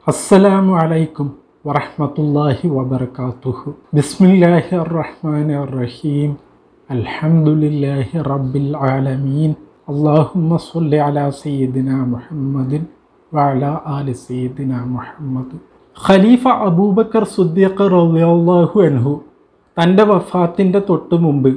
അസ്സലാമു അലൈക്കും വറഹ്മത്തുള്ളാഹി വബർക്കാത്തുഹു ബിസ്മില്ലാഹി റഹ്മാനി റഹീം അൽഹംദുലില്ലാഹി റബ്ബിൽ ആലമീൻ അല്ലാഹുമ്മ സ്വല്ലി അലാ സയ്യിദിന മുഹമ്മദിൻ വഅല ആലി സയ്യിദിന മുഹമ്മദ് ഖലീഫ അബൂബക്കർ സുദ്ദീഖ് റളിയല്ലാഹു അൻഹു തൻ്റെ വഫാത്തിൻ്റെ തൊട്ടു മുമ്പ്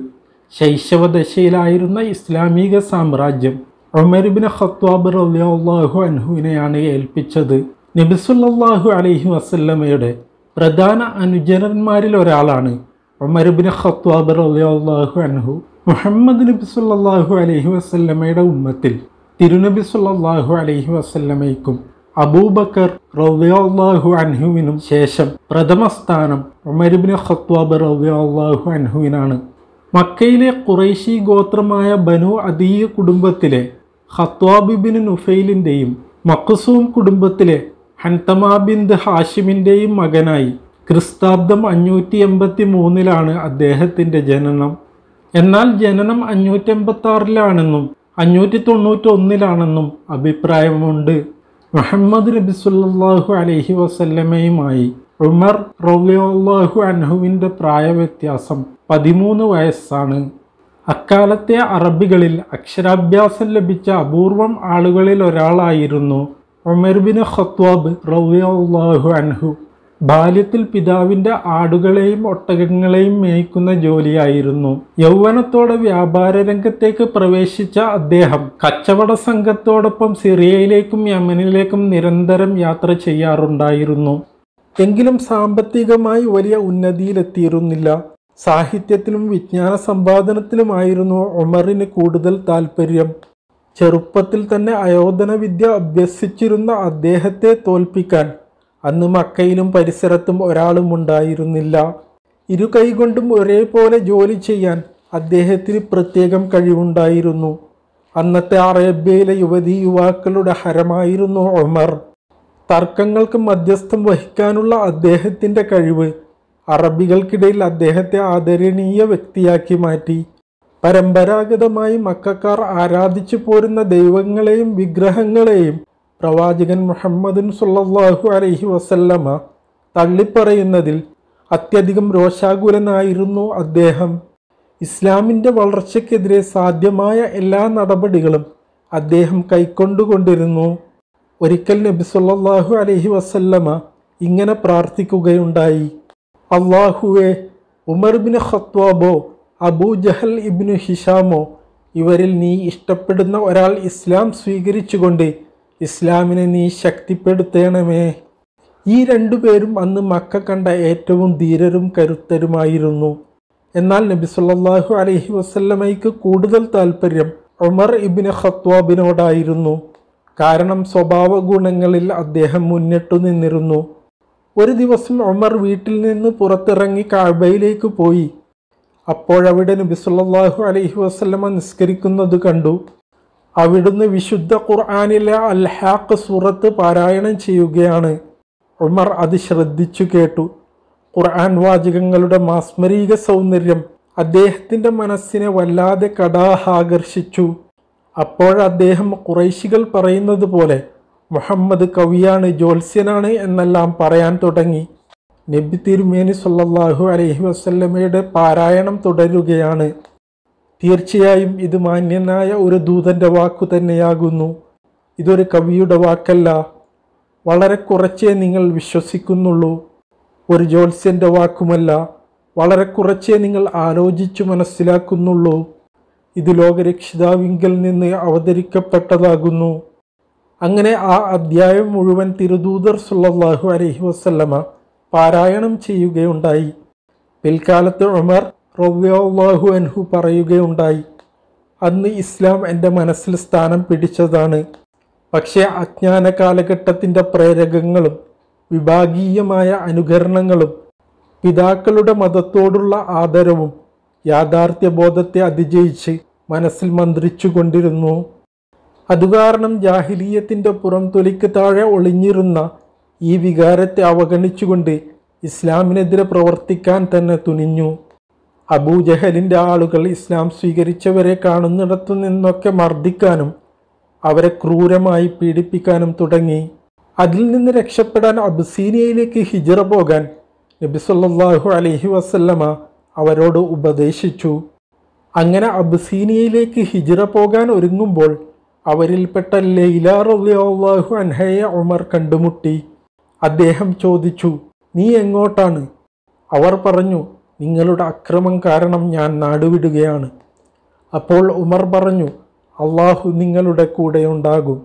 ശൈശവദശയിലായിരുന്ന ഇസ്ലാമിക സാമ്രാജ്യം ഉമർബിൻ ഖത്വാബ് റളിയല്ലാഹു അൻഹുവിനെയാണ് ഏൽപ്പിച്ചത് നബിസുല്ലാഹു അലൈഹി വസല്ലമയുടെ പ്രധാന അനുചരന്മാരിൽ ഒരാളാണ് ഉമർബിൻ ഖത്വാബ് റളിയല്ലാഹു അൻഹു മുഹമ്മദ് നബി സല്ലല്ലാഹു അലൈഹി വസല്ലമയുടെ ഉമ്മത്തിൽ തിരുനബി സല്ലല്ലാഹു അലൈഹി വസല്ലമയ്ക്കും അബൂബക്കർ റളിയല്ലാഹു അൻഹുവിനും ശേഷം പ്രഥമ സ്ഥാനം ഉമർബിൻ ഖത്വാബ് റളിയല്ലാഹു അൻഹുവിനാണ് മക്കയിലെ ഖുറൈശി ഗോത്രമായ ബനു അദീയ കുടുംബത്തിലെ ഖത്വാബിബിൻ നുഫൈലിൻ്റെയും മഖസൂം കുടുംബത്തിലെ ഹൻതമാബിന്ദ് ഹാഷിമിൻ്റെയും മകനായി ക്രിസ്താബ്ദം അഞ്ഞൂറ്റി എൺപത്തി മൂന്നിലാണ് അദ്ദേഹത്തിൻ്റെ ജനനം എന്നാൽ ജനനം അഞ്ഞൂറ്റി ആറിലാണെന്നും അഞ്ഞൂറ്റി തൊണ്ണൂറ്റി ഒന്നിലാണെന്നും അഭിപ്രായമുണ്ട് മുഹമ്മദ് നബി സല്ലല്ലാഹു അലൈഹി വസല്ലമയുമായി ഉമർ റളിയല്ലാഹു അൻഹുവിൻ്റെ പ്രായവ്യത്യാസം പതിമൂന്ന് വയസ്സാണ് അക്കാലത്തെ അറബികളിൽ അക്ഷരാഭ്യാസം ലഭിച്ച അപൂർവം ആളുകളിൽ ഒരാളായിരുന്നു ഉമർ ബിൻ ഖത്വാബ് റളിയല്ലാഹു അൻഹു ബാല്യത്തിൽ പിതാവിൻ്റെ ആടുകളെയും ഒട്ടകങ്ങളെയും മേയ്ക്കുന്ന ജോലിയായിരുന്നു യൗവനത്തോടെ വ്യാപാര രംഗത്തേക്ക് പ്രവേശിച്ച അദ്ദേഹം കച്ചവട സംഘത്തോടൊപ്പം സിറിയയിലേക്കും യമനിലേക്കും നിരന്തരം യാത്ര ചെയ്യാറുണ്ടായിരുന്നു എങ്കിലും സാമ്പത്തികമായി വലിയ ഉന്നതിയിലെത്തിയിരുന്നില്ല സാഹിത്യത്തിലും വിജ്ഞാന സമ്പാദനത്തിലുമായിരുന്നു ഉമറിന് കൂടുതൽ താല്പര്യം ചെറുപ്പത്തിൽ തന്നെ അയോധന വിദ്യ അഭ്യസിച്ചിരുന്ന അദ്ദേഹത്തെ തോൽപ്പിക്കാൻ അന്ന് മക്കയിലും പരിസരത്തും ഒരാളും ഉണ്ടായിരുന്നില്ല ഇരു കൈകൊണ്ടും ഒരേപോലെ ജോലി ചെയ്യാൻ അദ്ദേഹത്തിന് പ്രത്യേകം കഴിവുണ്ടായിരുന്നു അന്നത്തെ അറേബ്യയിലെ യുവതി യുവാക്കളുടെ ഹരമായിരുന്നു ഒമർ തർക്കങ്ങൾക്ക് മധ്യസ്ഥം വഹിക്കാനുള്ള അദ്ദേഹത്തിൻ്റെ കഴിവ് അറബികൾക്കിടയിൽ അദ്ദേഹത്തെ ആദരണീയ വ്യക്തിയാക്കി മാറ്റി പരമ്പരാഗതമായി മക്കാർ ആരാധിച്ചു പോരുന്ന ദൈവങ്ങളെയും വിഗ്രഹങ്ങളെയും പ്രവാചകൻ മുഹമ്മദുൻ സുല്ലല്ലാഹു അലൈഹി വസല്ലമ തള്ളിപ്പറയുന്നതിൽ അത്യധികം രോഷാകുലനായിരുന്നു അദ്ദേഹം ഇസ്ലാമിൻ്റെ വളർച്ചയ്ക്കെതിരെ സാധ്യമായ എല്ലാ നടപടികളും അദ്ദേഹം കൈക്കൊണ്ടുകൊണ്ടിരുന്നു ഒരിക്കൽ നബി സല്ലല്ലാഹു അലൈഹി വസല്ലമ ഇങ്ങനെ പ്രാർത്ഥിക്കുകയുണ്ടായി അള്ളാഹുവെ ഉമർ ബിൻ ഖത്വാബോ അബൂ ജഹൽ ഇബ്നു ഹിഷാമോ ഇവരിൽ നീ ഇഷ്ടപ്പെടുന്ന ഒരാൾ ഇസ്ലാം സ്വീകരിച്ചുകൊണ്ട് ഇസ്ലാമിനെ നീ ശക്തിപ്പെടുത്തണമേ ഈ രണ്ടുപേരും അന്ന് മക്ക കണ്ട ഏറ്റവും ധീരരും കരുത്തരുമായിരുന്നു എന്നാൽ നബി സല്ലല്ലാഹു അലൈഹി വസല്ലമയ്ക്ക് കൂടുതൽ താല്പര്യം ഉമർ ഇബിന് ഖത്വാബിനോടായിരുന്നു കാരണം സ്വഭാവ ഗുണങ്ങളിൽ അദ്ദേഹം മുന്നിട്ടു നിന്നിരുന്നു ഒരു ദിവസം ഉമർ വീട്ടിൽ നിന്ന് പുറത്തിറങ്ങി കാഴ്ബയിലേക്ക് പോയി അപ്പോഴവിടെ നബി സല്ലല്ലാഹു അലൈഹി വസല്ലമ നിസ്കരിക്കുന്നത് കണ്ടു അവിടുന്ന് വിശുദ്ധ ഖുർആാനിലെ അൽഹാഖ് സൂറത്ത് പാരായണം ചെയ്യുകയാണ് ഉമർ അത് ശ്രദ്ധിച്ചു കേട്ടു ഖുർആൻ വാചകങ്ങളുടെ മാസ്മരീക സൗന്ദര്യം അദ്ദേഹത്തിൻ്റെ മനസ്സിനെ വല്ലാതെ കടാഹാകർഷിച്ചു അപ്പോൾ അദ്ദേഹം കുറൈശികൾ പറയുന്നത് പോലെ മുഹമ്മദ് കവിയാണ് ജ്യോത്സ്യനാണ് എന്നെല്ലാം പറയാൻ തുടങ്ങി നബി തിരുമേനി സല്ലല്ലാഹു അലൈഹി വസല്ലമയുടെ പാരായണം തുടരുകയാണ് തീർച്ചയായും ഇത് മാന്യനായ ഒരു ദൂതൻ്റെ വാക്കു തന്നെയാകുന്നു ഇതൊരു കവിയുടെ വാക്കല്ല വളരെ കുറച്ചേ നിങ്ങൾ വിശ്വസിക്കുന്നുള്ളൂ ഒരു ജ്യോത്സ്യൻ്റെ വാക്കുമല്ല വളരെ കുറച്ചേ നിങ്ങൾ ആലോചിച്ചു മനസ്സിലാക്കുന്നുള്ളൂ ഇത് ലോകരക്ഷിതാവിങ്കൽ നിന്ന് അവതരിക്കപ്പെട്ടതാകുന്നു അങ്ങനെ ആ അധ്യായം മുഴുവൻ തിരുദൂതർ സുല്ലല്ലാഹു അലൈഹി വസല്ലമ പാരായണം ചെയ്യുകയുണ്ടായി പിൽക്കാലത്ത് ഉമർ റവ്യാഹു അൻഹു പറയുകയുണ്ടായി അന്ന് ഇസ്ലാം എൻ്റെ മനസ്സിൽ സ്ഥാനം പിടിച്ചതാണ് പക്ഷേ അജ്ഞാന കാലഘട്ടത്തിൻ്റെ പ്രേരകങ്ങളും വിഭാഗീയമായ അനുകരണങ്ങളും പിതാക്കളുടെ മതത്തോടുള്ള ആദരവും യാഥാർത്ഥ്യബോധത്തെ അതിജയിച്ച് മനസ്സിൽ മന്ത്രിച്ചു കൊണ്ടിരുന്നു അതുകാരണം ജാഹിലീയത്തിൻ്റെ പുറംതൊലിക്ക് താഴെ ഒളിഞ്ഞിരുന്ന ഈ വികാരത്തെ അവഗണിച്ചുകൊണ്ട് ഇസ്ലാമിനെതിരെ പ്രവർത്തിക്കാൻ തന്നെ തുനിഞ്ഞു അബൂജഹലിൻ്റെ ആളുകൾ ഇസ്ലാം സ്വീകരിച്ചവരെ കാണുന്നിടത്തു നിന്നൊക്കെ മർദ്ദിക്കാനും അവരെ ക്രൂരമായി പീഡിപ്പിക്കാനും തുടങ്ങി അതിൽ നിന്ന് രക്ഷപ്പെടാൻ അബ്സീനിയയിലേക്ക് ഹിജറ പോകാൻ നബി സല്ലല്ലാഹു അലൈഹി വസല്ലമ അവരോട് ഉപദേശിച്ചു അങ്ങനെ അബ്സീനിയയിലേക്ക് ഹിജറ പോകാൻ ഒരുങ്ങുമ്പോൾ അവരിൽപ്പെട്ട ലൈല റളിയല്ലാഹു അൻഹയെ ഉമർ കണ്ടുമുട്ടി അദ്ദേഹം ചോദിച്ചു നീ എങ്ങോട്ടാണ് അവർ പറഞ്ഞു നിങ്ങളുടെ അക്രമം കാരണം ഞാൻ നാടുവിടുകയാണ് അപ്പോൾ ഉമർ പറഞ്ഞു അള്ളാഹു നിങ്ങളുടെ കൂടെ ഉണ്ടാകും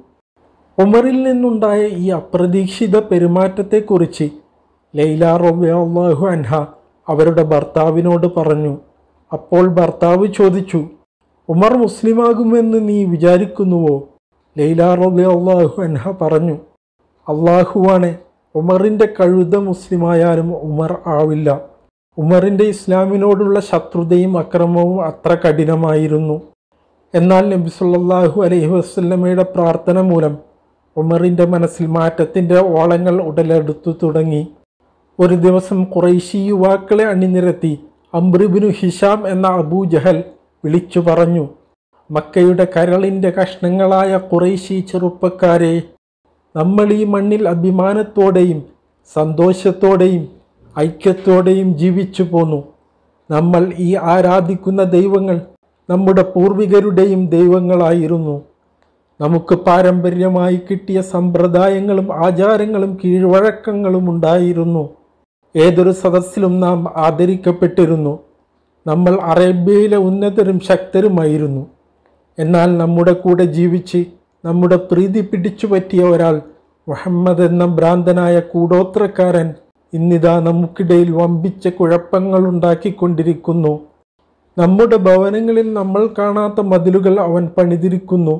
ഉമറിൽ നിന്നുണ്ടായ ഈ അപ്രതീക്ഷിത പെരുമാറ്റത്തെക്കുറിച്ച് ലൈല റബിയാഹു അൻഹ അവരുടെ ഭർത്താവിനോട് പറഞ്ഞു അപ്പോൾ ഭർത്താവ് ചോദിച്ചു ഉമർ മുസ്ലിമാകുമെന്ന് നീ വിചാരിക്കുന്നുവോ ലൈല റബിയാഹു അൻഹ പറഞ്ഞു അള്ളാഹുവാണ് ഉമറിൻ്റെ കഴുത മുസ്ലിമായാലും ഉമർ ആവില്ല ഉമറിൻ്റെ ഇസ്ലാമിനോടുള്ള ശത്രുതയും അക്രമവും അത്ര കഠിനമായിരുന്നു എന്നാൽ നബി സല്ലല്ലാഹു അലൈഹി വസല്ലമയുടെ പ്രാർത്ഥന മൂലം ഉമറിൻ്റെ മനസ്സിൽ മാറ്റത്തിൻ്റെ ഓളങ്ങൾ ഉടലെടുത്തു തുടങ്ങി ഒരു ദിവസം കുറൈശി യുവാക്കളെ അണിനിരത്തി അംബ്രിബിനു ഹിഷാം എന്ന അബൂജഹൽ വിളിച്ചു പറഞ്ഞു മക്കയുടെ കരളിൻ്റെ കഷ്ണങ്ങളായ കുറൈശി ചെറുപ്പക്കാരെ നമ്മൾ ഈ മണ്ണിൽ അഭിമാനത്തോടെയും സന്തോഷത്തോടെയും ഐക്യത്തോടെയും ജീവിച്ചു പോന്നു നമ്മൾ ഈ ആരാധിക്കുന്ന ദൈവങ്ങൾ നമ്മുടെ പൂർവികരുടെയും ദൈവങ്ങളായിരുന്നു നമുക്ക് പാരമ്പര്യമായി കിട്ടിയ സമ്പ്രദായങ്ങളും ആചാരങ്ങളും കീഴ്വഴക്കങ്ങളും ഉണ്ടായിരുന്നു ഏതൊരു സദസ്സിലും നാം ആദരിക്കപ്പെട്ടിരുന്നു നമ്മൾ അറേബ്യയിലെ ഉന്നതരും ശക്തരുമായിരുന്നു എന്നാൽ നമ്മുടെ കൂടെ ജീവിച്ച് നമ്മുടെ പ്രീതി പിടിച്ചു പറ്റിയ ഒരാൾ മുഹമ്മദ് എന്ന ഭ്രാന്തനായ കൂടോത്രക്കാരൻ ഇന്നിതാ നമുക്കിടയിൽ വമ്പിച്ച കുഴപ്പങ്ങൾ ഉണ്ടാക്കിക്കൊണ്ടിരിക്കുന്നു നമ്മുടെ ഭവനങ്ങളിൽ നമ്മൾ കാണാത്ത മതിലുകൾ അവൻ പണിതിരിക്കുന്നു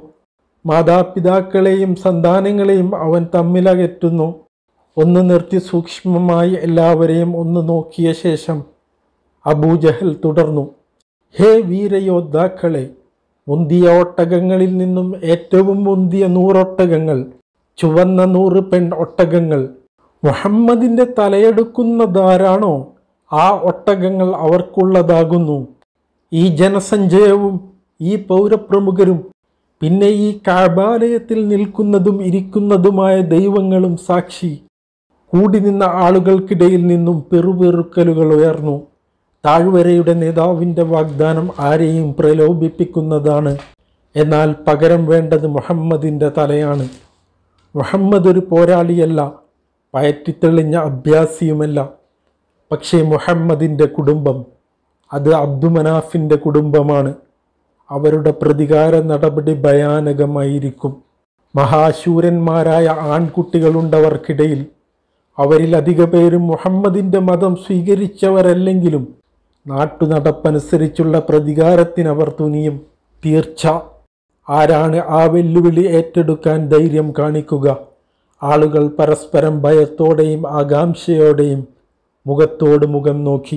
മാതാപിതാക്കളെയും സന്താനങ്ങളെയും അവൻ തമ്മിലകറ്റുന്നു ഒന്ന് നിർത്തി സൂക്ഷ്മമായി എല്ലാവരെയും ഒന്ന് നോക്കിയ ശേഷം അബൂജഹൽ തുടർന്നു ഹേ വീരയോദ്ധാക്കളെ മുന്തിയ ഒട്ടകങ്ങളിൽ നിന്നും ഏറ്റവും മുന്തിയ നൂറൊട്ടകങ്ങൾ ചുവന്ന നൂറ് പെൺ ഒട്ടകങ്ങൾ മുഹമ്മദിൻ്റെ തലയെടുക്കുന്നതാരാണോ ആ ഒട്ടകങ്ങൾ അവർക്കുള്ളതാകുന്നു ഈ ജനസഞ്ചയവും ഈ പൗരപ്രമുഖരും പിന്നെ ഈ കാബാലയത്തിൽ നിൽക്കുന്നതും ഇരിക്കുന്നതുമായ ദൈവങ്ങളും സാക്ഷി കൂടി നിന്ന ആളുകൾക്കിടയിൽ നിന്നും പെറുപെറുക്കലുകൾ ഉയർന്നു താഴ്വരയുടെ നേതാവിൻ്റെ വാഗ്ദാനം ആരെയും പ്രലോഭിപ്പിക്കുന്നതാണ് എന്നാൽ പകരം വേണ്ടത് മുഹമ്മദിൻ്റെ തലയാണ് മുഹമ്മദ് ഒരു പോരാളിയല്ല പയറ്റിത്തെളിഞ്ഞ അഭ്യാസിയുമല്ല പക്ഷേ മുഹമ്മദിൻ്റെ കുടുംബം അത് അബ്ദുമനാഫിൻ്റെ കുടുംബമാണ് അവരുടെ പ്രതികാര നടപടി ഭയാനകമായിരിക്കും മഹാശൂരന്മാരായ ആൺകുട്ടികളുണ്ടവർക്കിടയിൽ അവരിൽ അധിക പേരും മുഹമ്മദിൻ്റെ മതം സ്വീകരിച്ചവരല്ലെങ്കിലും നാട്ടുനടപ്പനുസരിച്ചുള്ള പ്രതികാരത്തിനവർ തുനിയും തീർച്ച ആരാണ് ആ വെല്ലുവിളി ഏറ്റെടുക്കാൻ ധൈര്യം കാണിക്കുക ആളുകൾ പരസ്പരം ഭയത്തോടെയും ആകാംക്ഷയോടെയും മുഖത്തോട് മുഖം നോക്കി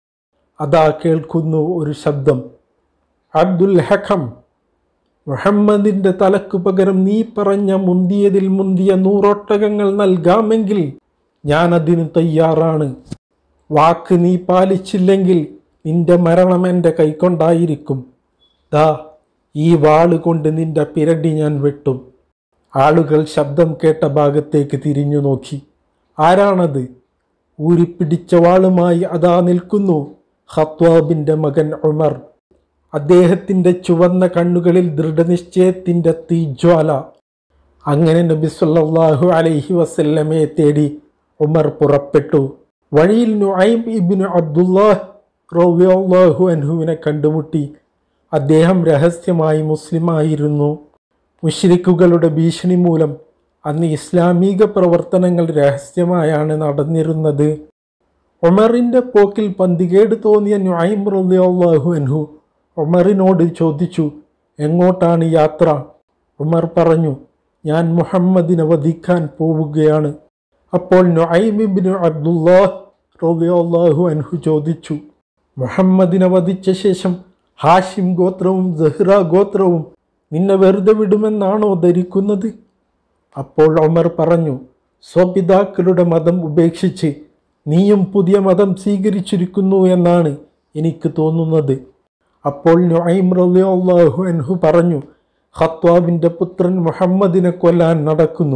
അതാ കേൾക്കുന്നു ഒരു ശബ്ദം അബ്ദുൽ ഹഖം മുഹമ്മദിൻ്റെ തലക്കു പകരം നീ പറഞ്ഞ മുന്തിയതിൽ മുന്തിയ നൂറൊട്ടകങ്ങൾ നൽകാമെങ്കിൽ ഞാൻ അതിന് തയ്യാറാണ് വാക്ക് നീ പാലിച്ചില്ലെങ്കിൽ നിന്റെ മരണം എൻ്റെ കൈക്കൊണ്ടായിരിക്കും ദാ ഈ വാള് കൊണ്ട് നിന്റെ പിരടി ഞാൻ വെട്ടും ആളുകൾ ശബ്ദം കേട്ട ഭാഗത്തേക്ക് തിരിഞ്ഞു നോക്കി ആരാണത് ഊരിപ്പിടിച്ച വാളുമായി അതാ നിൽക്കുന്നു ഖത്വാബിൻ്റെ മകൻ ഉമർ അദ്ദേഹത്തിൻ്റെ ചുവന്ന കണ്ണുകളിൽ ദൃഢനിശ്ചയത്തിൻ്റെ തീജ്വാല അങ്ങനെ നബി സല്ലല്ലാഹു അലൈഹി വസല്ലമയെ തേടി ഉമർ പുറപ്പെട്ടു വഴിയിൽ നുഐം ഇബ്നു അബ്ദുല്ലാഹ് റളിയല്ലാഹു അൻഹുവിനെ കണ്ടുമുട്ടി അദ്ദേഹം രഹസ്യമായി മുസ്ലിമായിരുന്നു മുഷ്രിക്കുകളുടെ ഭീഷണി മൂലം അന്ന് ഇസ്ലാമിക പ്രവർത്തനങ്ങൾ രഹസ്യമായാണ് നടന്നിരുന്നത് ഉമറിൻ്റെ പോക്കിൽ പന്തികേട് തോന്നിയ നുഐം റളിയല്ലാഹു അൻഹു ഉമറിനോട് ചോദിച്ചു എങ്ങോട്ടാണ് യാത്ര ഉമർ പറഞ്ഞു ഞാൻ മുഹമ്മദിനെ വധിക്കാൻ പോവുകയാണ് അപ്പോൾ നുഐമിബിന് അബ്ദുല്ലാഹ് റളിയല്ലാഹു അൻഹു ചോദിച്ചു മുഹമ്മദിനെ വധിച്ച ശേഷം ഹാഷിം ഗോത്രവും സഹ്റ ഗോത്രവും നിന്നെ വെറുതെ വിടുമെന്നാണോ ധരിക്കുന്നത് അപ്പോൾ ഉമർ പറഞ്ഞു സ്വപിതാക്കളുടെ മതം ഉപേക്ഷിച്ച് നീയും പുതിയ മതം സ്വീകരിച്ചിരിക്കുന്നു എന്നാണ് എനിക്ക് തോന്നുന്നത് അപ്പോൾ നുഐം റളിയല്ലാഹു അൻഹു പറഞ്ഞു ഖത്വാബിൻ്റെ പുത്രൻ മുഹമ്മദിനെ കൊല്ലാൻ നടക്കുന്നു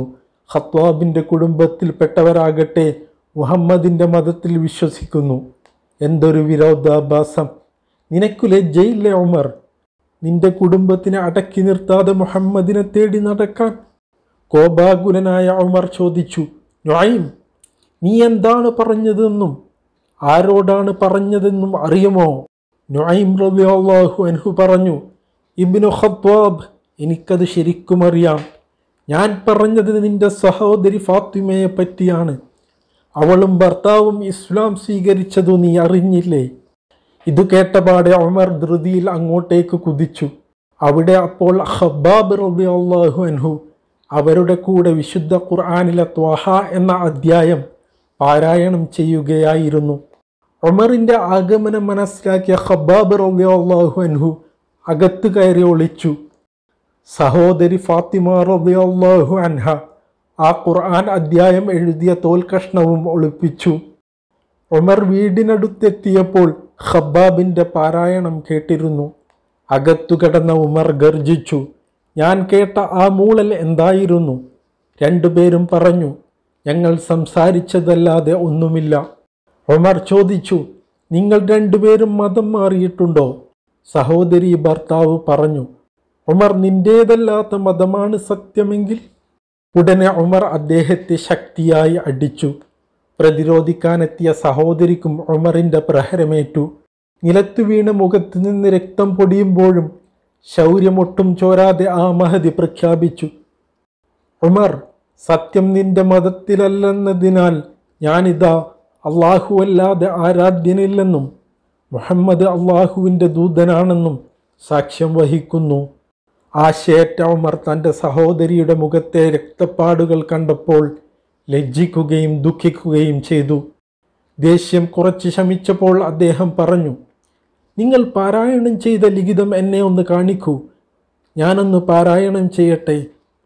ഖത്വാബിൻ്റെ കുടുംബത്തിൽപ്പെട്ടവരാകട്ടെ മുഹമ്മദിൻ്റെ മതത്തിൽ വിശ്വസിക്കുന്നു എന്തൊരു വിരോധാഭാസം നിനക്കു ലജ്ജയില്ലേ ഉമർ നിന്റെ കുടുംബത്തിനെ അടക്കി നിർത്താതെ മുഹമ്മദിനെ തേടി നടക്കാൻ കോപാകുലനായ ഉമർ ചോദിച്ചു നുഐം നീ എന്താണ് പറഞ്ഞതെന്നും ആരോടാണ് പറഞ്ഞതെന്നും അറിയുമോ നുഐം റളിയല്ലാഹു അൻഹു പറഞ്ഞു ഇബ്നു ഖത്വാബ് എനിക്കത് ശരിക്കും അറിയാം ഞാൻ പറഞ്ഞത് നിന്റെ സഹോദരി ഫാത്തിമയെ പറ്റിയാണ് അവളും ഭർത്താവും ഇസ്ലാം സ്വീകരിച്ചതു നീ അറിഞ്ഞില്ലേ ഇത് കേട്ടപാടെ ഉമർ ധൃതിയിൽ അങ്ങോട്ടേക്ക് കുതിച്ചു അവിടെ അപ്പോൾ ഹബ്ബാബ് റളിയല്ലാഹു അൻഹു അവരുടെ കൂടെ വിശുദ്ധ ഖുർആാനിലെ ത്വഹ എന്ന അധ്യായം പാരായണം ചെയ്യുകയായിരുന്നു ഉമറിൻ്റെ ആഗമനം മനസ്സിലാക്കിയ ഹബ്ബാബ് റളിയല്ലാഹു അൻഹു അകത്ത് കയറി ഒളിച്ചു സഹോദരി ഫാത്തിമ റളിയല്ലാഹു അൻഹ ആ ഖുർആൻ അധ്യായം എഴുതിയ തോൽക്കഷ്ണവും ഒളിപ്പിച്ചു ഉമർ വീടിനടുത്തെത്തിയപ്പോൾ ഖബ്ബാബിൻ്റെ പാരായണം കേട്ടിരുന്നു അകത്തു കിടന്ന ഉമർ ഗർജിച്ചു ഞാൻ കേട്ട ആ മൂളൽ എന്തായിരുന്നു രണ്ടുപേരും പറഞ്ഞു ഞങ്ങൾ സംസാരിച്ചതല്ലാതെ ഒന്നുമില്ല ഉമർ ചോദിച്ചു നിങ്ങൾ രണ്ടുപേരും മതം മാറിയിട്ടുണ്ടോ സഹോദരി ഭർത്താവ് പറഞ്ഞു ഉമർ നിന്റേതല്ലാത്ത മതമാണ് സത്യമെങ്കിൽ ഉടനെ ഉമർ അദ്ദേഹത്തെ ശക്തിയായി അടിച്ചു പ്രതിരോധിക്കാനെത്തിയ സഹോദരിക്കും ഉമറിൻ്റെ പ്രഹരമേറ്റു നിലത്തു വീണ മുഖത്ത് നിന്ന് രക്തം പൊടിയുമ്പോഴും ശൗര്യമൊട്ടും ചോരാതെ ആ മഹതി പ്രഖ്യാപിച്ചു ഉമർ സത്യം നിന്റെ മതത്തിലല്ലെന്നതിനാൽ ഞാനിതാ അള്ളാഹുവല്ലാതെ ആരാധ്യനില്ലെന്നും മുഹമ്മദ് അള്ളാഹുവിൻ്റെ ദൂതനാണെന്നും സാക്ഷ്യം വഹിക്കുന്നു ആശയേറ്റ ഉമർ തൻ്റെ സഹോദരിയുടെ മുഖത്തെ രക്തപ്പാടുകൾ കണ്ടപ്പോൾ ലജ്ജിക്കുകയും ദുഃഖിക്കുകയും ചെയ്തു ദേഷ്യം കുറച്ച് ശമിച്ചപ്പോൾ അദ്ദേഹം പറഞ്ഞു നിങ്ങൾ പാരായണം ചെയ്ത ലിഖിതം എന്നെ ഒന്ന് കാണിക്കൂ ഞാനൊന്ന് പാരായണം ചെയ്യട്ടെ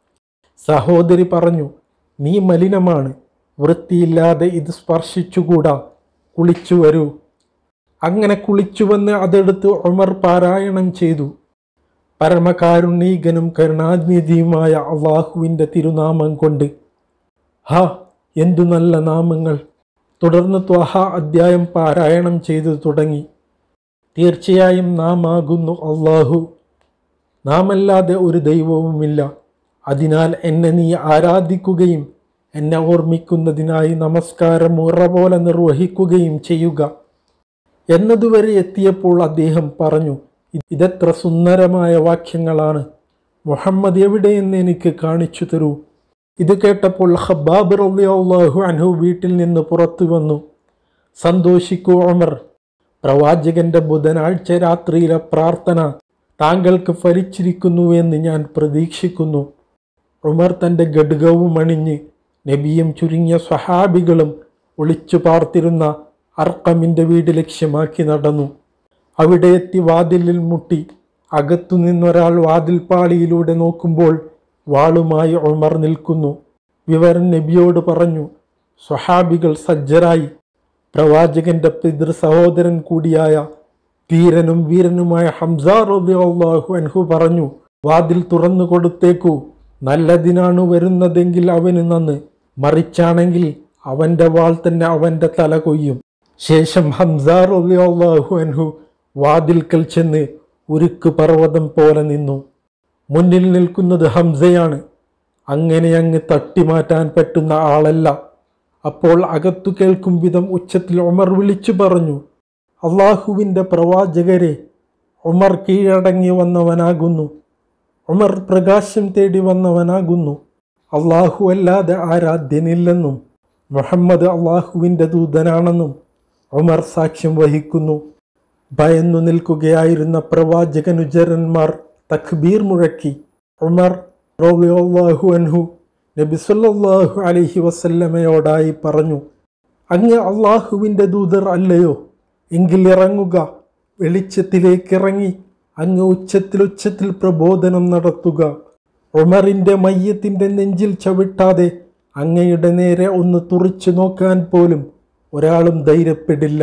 സഹോദരി പറഞ്ഞു നീ മലിനമാണ് വൃത്തിയില്ലാതെ ഇത് സ്പർശിച്ചുകൂടാ കുളിച്ചു വരൂ അങ്ങനെ കുളിച്ചുവന്ന് അതെടുത്ത് ഉമർ പാരായണം ചെയ്തു പരമകാരുണീകനും കരുണാനിധിയുമായ അള്ളാഹുവിൻ്റെ തിരുനാമം കൊണ്ട് ഹ എന്തു നല്ല നാമങ്ങൾ തുടർന്ന് ത്വഹ അധ്യായം പാരായണം ചെയ്തു തുടങ്ങി തീർച്ചയായും നാം ആകുന്നു അള്ളാഹു നാമല്ലാതെ ഒരു ദൈവവുമില്ല അതിനാൽ എന്നെ നീ ആരാധിക്കുകയും എന്നെ ഓർമ്മിക്കുന്നതിനായി നമസ്കാരം ഉറ പോലെ നിർവഹിക്കുകയും ചെയ്യുക എന്നതുവരെ എത്തിയപ്പോൾ അദ്ദേഹം പറഞ്ഞു ഇതെത്ര സുന്ദരമായ വാക്യങ്ങളാണ് മുഹമ്മദ് എവിടെയെന്ന് എനിക്ക് കാണിച്ചു തരൂ ഇത് കേട്ടപ്പോൾ ഹബ്ബാബ് റളിയല്ലാഹു അൻഹു വീട്ടിൽ നിന്ന് പുറത്തു വന്നു സന്തോഷിക്കൂ ഉമർ പ്രവാചകന്റെ ബുധനാഴ്ച രാത്രിയിലെ പ്രാർത്ഥന താങ്കൾക്ക് ഫലിച്ചിരിക്കുന്നുവെന്ന് ഞാൻ പ്രതീക്ഷിക്കുന്നു ഉമർ തൻ്റെ ഘടകവും അണിഞ്ഞ് നബിയും ചുരുങ്ങിയ സ്വഹാബികളും ഒളിച്ചു പാർത്തിരുന്ന അർക്കമിൻ്റെ വീട് ലക്ഷ്യമാക്കി നടന്നു അവിടെ എത്തി വാതിലിൽ മുട്ടി അകത്തു നിന്നൊരാൾ വാതിൽപ്പാളിയിലൂടെ നോക്കുമ്പോൾ വാളുമായി ഉമർ നിൽക്കുന്നു വിവരം നബിയോട് പറഞ്ഞു സ്വഹാബികൾ സജ്ജരായി പ്രവാചകന്റെ പിതൃ സഹോദരൻ കൂടിയായ ധീരനും വീരനുമായ ഹംസ റളിയല്ലാഹു അൻഹു പറഞ്ഞു വാതിൽ തുറന്നു കൊടുത്തേക്കൂ നല്ലതിനാണ് വരുന്നതെങ്കിൽ അവന് നന്ന് മറിച്ചാണെങ്കിൽ അവന്റെ വാൾ തന്നെ അവന്റെ തല കൊയ്യും ശേഷം ഹംസ റളിയല്ലാഹു അൻഹു വാതിൽക്കൽ ചെന്ന് ഉരുക്ക് പർവ്വതം പോലെ നിന്നു മുന്നിൽ നിൽക്കുന്നത് ഹംസയാണ് അങ്ങനെ അങ്ങ് തട്ടിമാറ്റാൻ പറ്റുന്ന ആളല്ല അപ്പോൾ അകത്തു കേൾക്കും വിധം ഉച്ചത്തിൽ ഉമർ വിളിച്ചു പറഞ്ഞു അള്ളാഹുവിൻ്റെ പ്രവാചകരെ ഉമർ കീഴടങ്ങി വന്നവനാകുന്നു ഉമർ പ്രകാശം തേടി വന്നവനാകുന്നു അള്ളാഹു അല്ലാതെ ആരാധ്യനില്ലെന്നും മുഹമ്മദ് അള്ളാഹുവിൻ്റെ ദൂതനാണെന്നും ഉമർ സാക്ഷ്യം വഹിക്കുന്നു ഭയന്നു നിൽക്കുകയായിരുന്ന പ്രവാചകനുചരന്മാർ തക്ബീർ മുഴക്കി ഉമർ റളിയല്ലാഹു അൻഹു നബി സല്ലല്ലാഹു അലൈഹി വസല്ലമയോടായി പറഞ്ഞു അങ്ങ് അള്ളാഹുവിൻ്റെ ദൂതർ അല്ലയോ എങ്കിൽ ഇറങ്ങുക വെളിച്ചത്തിലേക്ക് ഇറങ്ങി അങ്ങ് ഉച്ചത്തിൽ ഉച്ചത്തിൽ പ്രബോധനം നടത്തുക ഉമറിൻ്റെ മയ്യത്തിൻ്റെ നെഞ്ചിൽ ചവിട്ടാതെ അങ്ങയുടെ നേരെ ഒന്ന് തുറിച്ചു നോക്കാൻ പോലും ഒരാളും ധൈര്യപ്പെടില്ല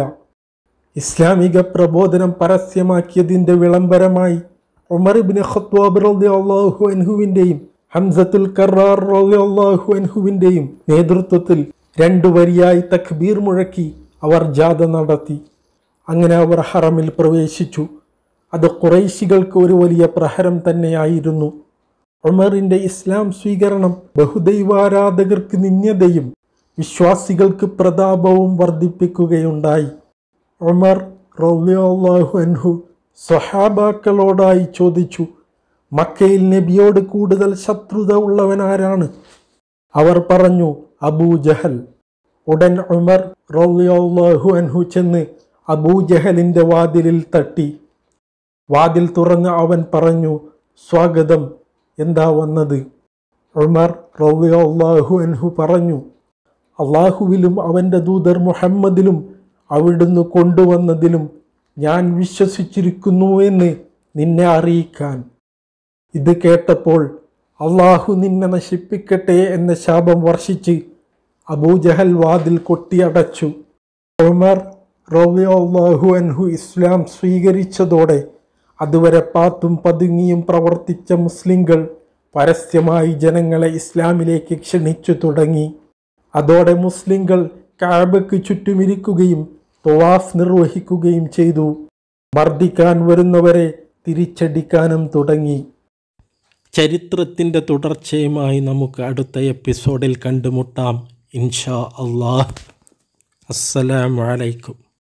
ഇസ്ലാമിക പ്രബോധനം പരസ്യമാക്കിയതിൻ്റെ വിളംബരമായി ഉമർ ഇബ്നു ഖത്വാബ് റളിയല്ലാഹു അൻഹുവിൻ്റെയും ഹംസത്തുൽ കറാർ റളിയല്ലാഹു അൻഹുവിൻ്റെയും നേതൃത്വത്തിൽ രണ്ടു വരിയായി തക്ബീർ മുഴക്കി അവർ ജാഥ നടത്തി അങ്ങനെ അവർ ഹറമിൽ പ്രവേശിച്ചു അത് കുറൈശികൾക്ക് ഒരു വലിയ പ്രഹരം തന്നെയായിരുന്നു ഉമറിൻ്റെ ഇസ്ലാം സ്വീകരണം ബഹുദൈവാരാധകർക്ക് നിന്യതയും വിശ്വാസികൾക്ക് പ്രതാപവും വർദ്ധിപ്പിക്കുകയുണ്ടായി ഉമർ റളിയല്ലാഹു അൻഹു സ്വഹാബാക്കളോടായി ചോദിച്ചു മക്കയിൽ നബിയോട് കൂടുതൽ ശത്രുത ഉള്ളവനാരാണ് അവർ പറഞ്ഞു അബൂജഹൽ ഉടൻ ഉമർ റളിയല്ലാഹു അൻഹു ചെന്ന് അബൂജഹലിൻ്റെ വാതിലിൽ തട്ടി വാതിൽ തുറന്ന് അവൻ പറഞ്ഞു സ്വാഗതം എന്താ വന്നത് ഉമർ റളിയല്ലാഹു അൻഹു പറഞ്ഞു അള്ളാഹുവിലും അവൻ്റെ ദൂതർ മുഹമ്മദിലും അവിടുന്ന് കൊണ്ടുവന്നതിലും ഞാൻ വിശ്വസിച്ചിരിക്കുന്നു എന്ന് നിന്നെ അറിയിക്കാൻ ഇത് കേട്ടപ്പോൾ അള്ളാഹു നിന്നെ നശിപ്പിക്കട്ടെ എന്ന ശാപം വർഷിച്ച് അബൂജഹൽ വാതിൽ കൊട്ടിയടച്ചു ഉമർ റളിയല്ലാഹു അൻഹു ഇസ്ലാം സ്വീകരിച്ചതോടെ അതുവരെ പാത്തും പതുങ്ങിയും പ്രവർത്തിച്ച മുസ്ലിങ്ങൾ പരസ്യമായി ജനങ്ങളെ ഇസ്ലാമിലേക്ക് ക്ഷണിച്ചു തുടങ്ങി അതോടെ മുസ്ലിങ്ങൾ കാബയ്ക്ക് ചുറ്റുമിരിക്കുകയും തൊവാഫ് നിർവഹിക്കുകയും ചെയ്തു മർദ്ദിക്കാൻ വരുന്നവരെ തിരിച്ചടിക്കാനും തുടങ്ങി ചരിത്രത്തിൻ്റെ തുടർച്ചയുമായി നമുക്ക് അടുത്ത എപ്പിസോഡിൽ കണ്ടുമുട്ടാം ഇൻഷാ അള്ളാഹ് അസ്സലാമു അലൈക്കും